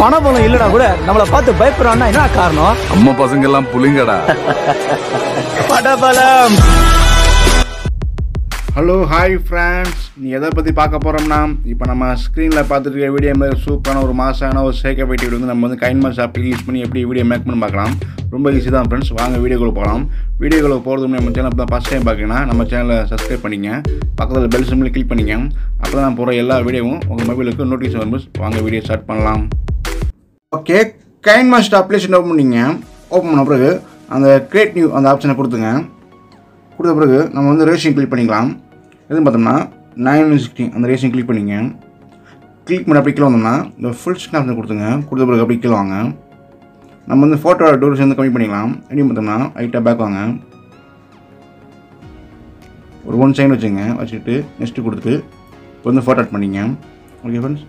பணபலம் இல்லனா கூட நம்மள பார்த்து பயப்படுறான்னா என்ன காரணம் நம்ம பசங்க எல்லாம் புலிங்கடா பணபலம் ஹலோ ஹாய் ஃப்ரெண்ட்ஸ் நீ எதை பற்றி பார்க்க போகிறோம்னா இப்போ நம்ம ஸ்க்ரீனில் பார்த்துட்டு இருக்க வீடியோ மாதிரி சூப்பரான ஒரு மாசான ஒரு சேக்க வெட்டி வந்து நம்ம வந்து கைன் மாஸ் ஆப் யூஸ் பண்ணி எப்படி வீடியோ மேக் பண்ணி பார்க்கலாம் ரொம்ப ஈஸி தான் ஃப்ரெண்ட்ஸ் வாங்க வீடியோக்குள்ள போகலாம் வீடியோக்குள்ள போகிறது நம்ம சேனல் தான் ஃபஸ்ட் டைம் பார்க்கணுன்னா நம்ம சேனலை சப்ஸ்கிரைப் பண்ணிங்க பக்கத்தில் பெல் சிம்பிள் கிளிக் பண்ணிங்க அப்போ தான் நான் போகிற எல்லா வீடியோவும் உங்கள் மொபைலுக்கு நோட்டீஸ் வரும் வாங்க வீடியோ ஸ்டார்ட் பண்ணலாம் okay KineMaster application open பண்ணிங்க ஓப்பன் பண்ண பிறகு அந்த கிரியேட் நியூ அந்த ஆப்ஷனை கொடுத்துங்க கொடுத்த பிறகு நம்ம வந்து ரேஷிங் கிளிக் பண்ணிக்கலாம் எதுன்னு பார்த்தோம்னா நைன் சிக்ஸ்டி அந்த ரேஷிங் கிளிக் பண்ணிங்க கிளிக் பண்ணி அப்படி கீழே வந்தோம்னா இந்த ஃபுல் ஸ்க்ரீன் ஆப்ஷன் கொடுத்துங்க கொடுத்த பிறகு அப்படி கீழே வாங்க நம்ம வந்து ஃபோட்டோ டூரேஷன் வந்து கம்மி பண்ணிக்கலாம் எப்படி பார்த்தோம்னா லைட்டாக பேக் வாங்க ஒரு ஒன் சைன் வச்சுங்க வச்சுக்கிட்டு நெக்ஸ்ட்டு கொடுத்துட்டு இப்போ வந்து ஃபோட்டோ ஆட் பண்ணிங்க ஓகே ஃப்ரெண்ட்ஸ்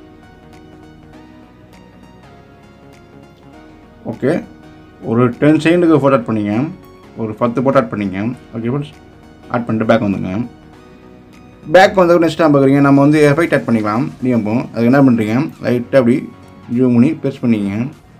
ஓகே ஒரு டென் செகண்டுக்கு ஃபோட்டோ ஆட் பண்ணிங்க ஒரு பத்து ஃபோட்டோ ஆட் பண்ணிங்க ஓகே ஃப்ரெண்ட்ஸ் ஆட் பண்ணிட்டு பேக் வந்துங்க பேக் வந்த நெக்ஸ்ட் டைம் பார்க்குறீங்க நம்ம வந்து எஃபெக்ட் ஆட் பண்ணிக்கலாம் நீங்க அதுக்கு என்ன பண்ணுறீங்க லைட்டாக அப்படி ஜூம் பண்ணி ப்ரெஸ் பண்ணிங்க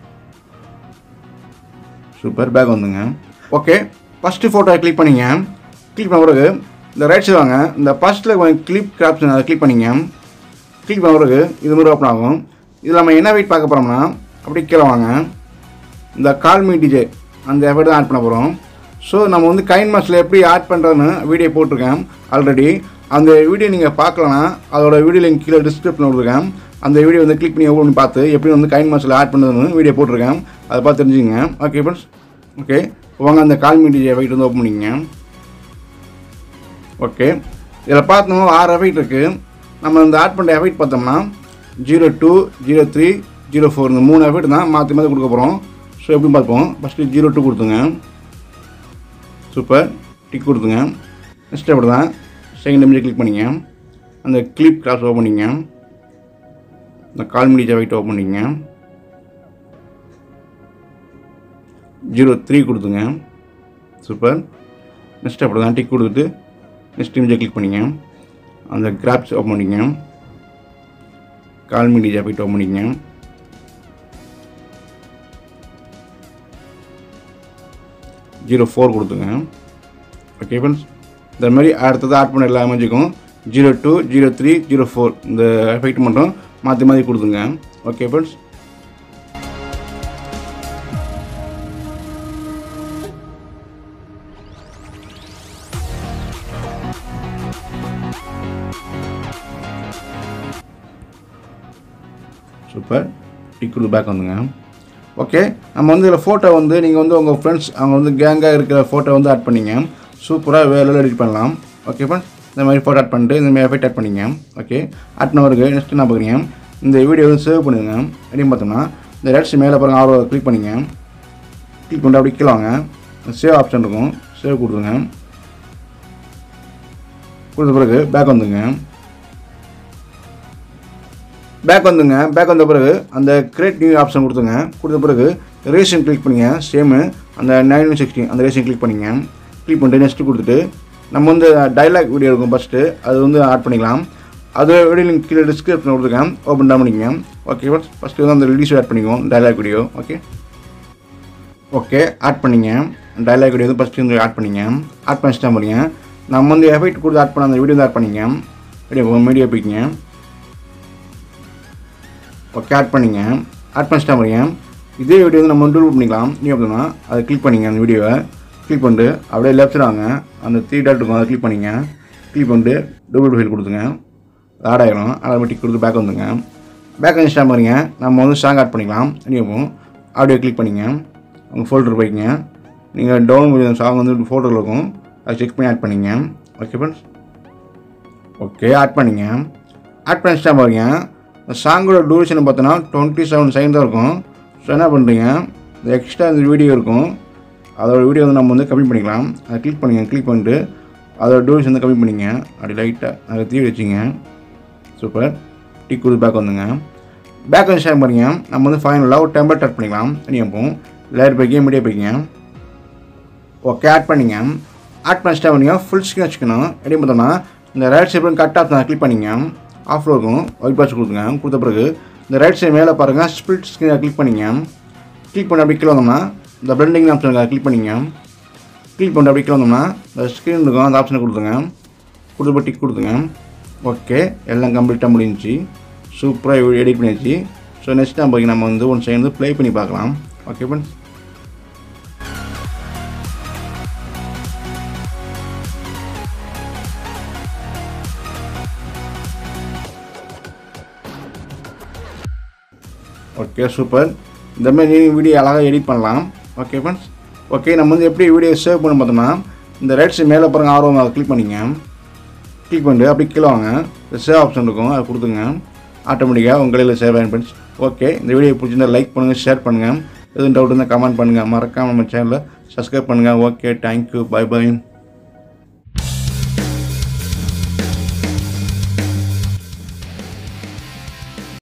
சூப்பர் பேக் வந்துங்க ஓகே ஃபஸ்ட்டு ஃபோட்டோ கிளிக் பண்ணிங்க கிளிக் பண்ண பிறகு இந்த ரைட் சைடு வாங்க இந்த ஃபஸ்ட்டில் கிளிப் கிராப்ஷன் அதை கிளிக் பண்ணிங்க கிளிக் பண்ண பிறகு இது மாதிரி ஓப்பன் ஆகும் இதில் நம்ம என்ன வெயிட் பார்க்க போகிறோம்னா அப்படி கீழே வாங்க இந்த கால்மி டிஜே அந்த எஃபர்ட் தான் ஆட் பண்ண போகிறோம் ஸோ நம்ம வந்து கைன் மாஸில் எப்படி ஆட் பண்ணுறதுன்னு வீடியோ போட்டிருக்கேன் ஆல்ரெடி அந்த வீடியோ நீங்கள் பார்க்கலனா அதோட வீடியோ லிங்க் கீழே டிஸ்கிரிப்ஷன் கொடுத்துருக்கேன் அந்த வீடியோ வந்து கிளிக் பண்ணி ஓப்பன் பண்ணி பார்த்து எப்படி வந்து கைன் மாஸில் ஆட் பண்ணுறதுன்னு வீடியோ போட்டிருக்கேன் அதை பார்த்து தெரிஞ்சுங்க ஓகே ஃப்ரெண்ட்ஸ் ஓகே வாங்க அந்த கால்மி டிஜே எஃபெக்ட் வந்து ஓப்பன் பண்ணிங்க ஓகே இதில் பார்த்தோம்னா ஆறு எஃபெக்ட் இருக்குது நம்ம இந்த ஆட் பண்ணுற எஃபெக்ட் பார்த்தோம்னா zero two zero three zero four இந்த மூணு எஃபெக்ட் தான் மாற்றி மாற்றி கொடுக்க போகிறோம் ஸோ எப்படி பார்ப்போம் ஃபஸ்ட்டு ஜீரோ டூ கொடுத்துங்க சூப்பர் டிக் கொடுத்துங்க நெக்ஸ்ட் அப்படி தான் செகண்ட் இமேஜ் கிளிக் பண்ணிங்க அந்த கிளிப் கிளாஸ் ஓப்பன் பண்ணிங்க இந்த கால்மடி ஜாவைட் ஓப்பன் பண்ணிங்க ஜீரோ த்ரீ கொடுத்துங்க சூப்பர் நெக்ஸ்ட் அப்படி தான் டிக் கொடுத்துட்டு நெக்ஸ்ட் இமேஜை கிளிக் பண்ணிங்க அந்த கிராப்ஸ் ஓப்பன் பண்ணிங்க கால்மடி ஜாவைட் ஓப்பன் பண்ணிங்க ஜீரோ ஃபோர் கொடுத்துங்க ஓகே ஃப்ரெண்ட்ஸ் இந்த மாதிரி அடுத்தது ஆட் பண்ண எல்லா இமேஜுக்கும் zero two zero three zero four இந்த எஃபெக்ட் மட்டும் மாற்றி மாற்றி கொடுத்துங்க ஓகே ஃப்ரெண்ட்ஸ் சூப்பர் டிக் கொடுத்து பேக் வந்துங்க ஓகே நம்ம வந்து இதில் ஃபோட்டோ வந்து நீங்கள் வந்து உங்கள் ஃப்ரெண்ட்ஸ் அவங்க வந்து கேங்காக இருக்கிற ஃபோட்டோ வந்து ஆட் பண்ணிங்க சூப்பராக வேலை எடிட் பண்ணலாம் ஓகே ஃப்ரெண்ட்ஸ் இந்த மாதிரி ஃபோட்டோ ஆட் பண்ணிட்டு இந்த மாதிரி எஃபெக்ட் ஆட் பண்ணிங்க ஓகே ஆட் பண்ணவருக்கு நெக்ஸ்ட் என்ன பார்க்குறீங்க இந்த வீடியோ வந்து சேவ் பண்ணுங்க அப்படின்னு பார்த்தோம்னா இந்த ரெட்ஸ் மேலே பாருங்க ஆரோ கிளிக் பண்ணிங்க கிளிக் பண்ணிட்டு அப்படி கீழே வாங்க சேவ் ஆப்ஷன் இருக்கும் சேவ் கொடுத்துருங்க கொடுத்த பிறகு பேக் வந்துங்க பேக் வந்துங்க பேக் வந்த பிறகு அந்த கிரியேட் நியூ ஆப்ஷன் கொடுத்துங்க கொடுத்த பிறகு ரேஷன் கிளிக் பண்ணிங்க சேமு அந்த நைன் சிக்ஸ்டி அந்த ரேஷன் கிளிக் பண்ணிங்க கிளிக் பண்ணிட்டு நெக்ஸ்ட்டு கொடுத்துட்டு நம்ம வந்து டைலாக் வீடியோ இருக்கும் ஃபஸ்ட்டு அது வந்து ஆட் பண்ணிக்கலாம் அது வீடியோ லிங்க் கீழே டிஸ்கிரிப்ஷன் கொடுத்துருக்கேன் ஓப்பன் டவுன் பண்ணிக்கங்க ஓகே ஃபஸ்ட்டு வந்து அந்த ரிலீஸ் ஆட் பண்ணிக்குவோம் dialogue video okay okay add பண்ணிங்க டைலாக் வீடியோ வந்து ஃபஸ்ட்டு வந்து ஆட் பண்ணிங்க ஆட் பண்ணி ஸ்டாம் பண்ணிங்க நம்ம வந்து எஃபெக்ட் கொடுத்து ஆட் பண்ண அந்த வீடியோ வந்து ஆட் பண்ணிங்க வீடியோ மீடியா போய்க்கிங்க ஓகே ஆட் பண்ணிங்க ஆட் பண்ணிட்டா பாருங்க இதே வீடியோ வந்து நம்ம டூல் பண்ணிக்கலாம் நீ அப்படின்னா அதை கிளிக் பண்ணிங்க அந்த வீடியோவை கிளிக் பண்ணிட்டு அப்படியே லெஃப்ட் சைடு வாங்க அந்த த்ரீ டாட் இருக்கும் அதை கிளிக் பண்ணிங்க கிளிக் பண்ணிட்டு டூபிள் ஃபைல் கொடுத்துங்க ஆட் ஆகிடும் ஆட்டோமேட்டிக் கொடுத்து பேக் வந்துங்க பேக் வந்துச்சா பாருங்க நம்ம வந்து சாங் ஆட் பண்ணிக்கலாம் நீங்களும் ஆடியோ கிளிக் பண்ணிங்க உங்கள் ஃபோல்டர் போய்க்கிங்க நீங்கள் டவுன்லோட் சாங் வந்து ஃபோட்டோவில் இருக்கும் அதை செக் பண்ணி ஆட் பண்ணிங்க ஓகே ஃப்ரெண்ட்ஸ் ஓகே ஆட் பண்ணிங்க ஆட் பண்ணிச்சா பாருங்க இந்த சாங்கோட டூரேஷன் பார்த்தோன்னா டுவெண்ட்டி செவன் செகண்ட் தான் இருக்கும் ஸோ என்ன பண்ணுறீங்க இந்த எக்ஸ்ட்ரா இந்த வீடியோ இருக்கும் அதோட வீடியோ வந்து நம்ம வந்து கம்மி பண்ணிக்கலாம் அதை கிளிக் பண்ணிங்க கிளிக் பண்ணிட்டு அதோட டூரேஷன் வந்து கம்மி பண்ணிங்க அப்படி லைட்டாக அதை தீ வச்சுங்க சூப்பர் டிக் கொடுத்து பேக் வந்துங்க பேக் வந்து ஷேர் பண்ணிங்க நம்ம வந்து ஃபைனலாக ஒரு டெம்பர் ஆட் பண்ணிக்கலாம் தனியாக லேயர் பைக்கிங்க மீடியா பைக்கிங்க ஓகே ஆட் பண்ணிங்க ஆட் பண்ணி ஸ்டாப் பண்ணிங்க ஃபுல் ஸ்க்ரீன் வச்சுக்கணும் எப்படி பார்த்தோம்னா இந்த right side cut off click பண்ணிங்க ஆஃப் இருக்கும் ஒயிட் பாக்ஸ் கொடுத்துங்க கொடுத்த பிறகு இந்த ரைட் சைடு மேலே பாருங்கள் ஸ்பிளிட் ஸ்க்ரீனை கிளிக் பண்ணிங்க கிளிக் பண்ணி அப்படி கீழே வந்தோம்னா இந்த பிளண்டிங் ஆப்ஷன் கிளிக் பண்ணிங்க கிளிக் பண்ணி அப்படி கீழே வந்தோம்னா இந்த ஸ்க்ரீன் இருக்கும் அந்த ஆப்ஷனை கொடுத்துங்க கொடுத்து டிக் கொடுத்துங்க ஓகே எல்லாம் கம்ப்ளீட்டாக முடிஞ்சிச்சு சூப்பராக எடிட் பண்ணியாச்சு ஸோ நெக்ஸ்ட் நம்ம நம்ம வந்து ஒன் சைடு வந்து ப்ளே பண்ணி பார்க்கலாம் ஓகே ஃப்ரெண்ட்ஸ் ஓகே சூப்பர் இந்த மாதிரி வீடியோ அழகாக எடிட் பண்ணலாம் ஓகே ஃப்ரெண்ட்ஸ் ஓகே நம்ம வந்து எப்படி வீடியோ சேவ் பண்ண பார்த்தோம்னா இந்த ரைட் சைடு மேலே பாருங்க ஆர்வம் அதை கிளிக் பண்ணிங்க கிளிக் பண்ணிட்டு அப்படி கீழே வாங்க சேவ் ஆப்ஷன் இருக்கும் அதை கொடுத்துங்க ஆட்டோமேட்டிக்காக உங்கள் கையில் சேவ் ஆகும் ஃப்ரெண்ட்ஸ் ஓகே இந்த வீடியோ பிடிச்சிருந்தா லைக் பண்ணுங்கள் ஷேர் பண்ணுங்கள் எதுவும் டவுட் இருந்தால் கமெண்ட் பண்ணுங்கள் மறக்காமல் நம்ம சேனலை சப்ஸ்கிரைப் பண்ணுங்கள் ஓகே தேங்க்யூ பை பை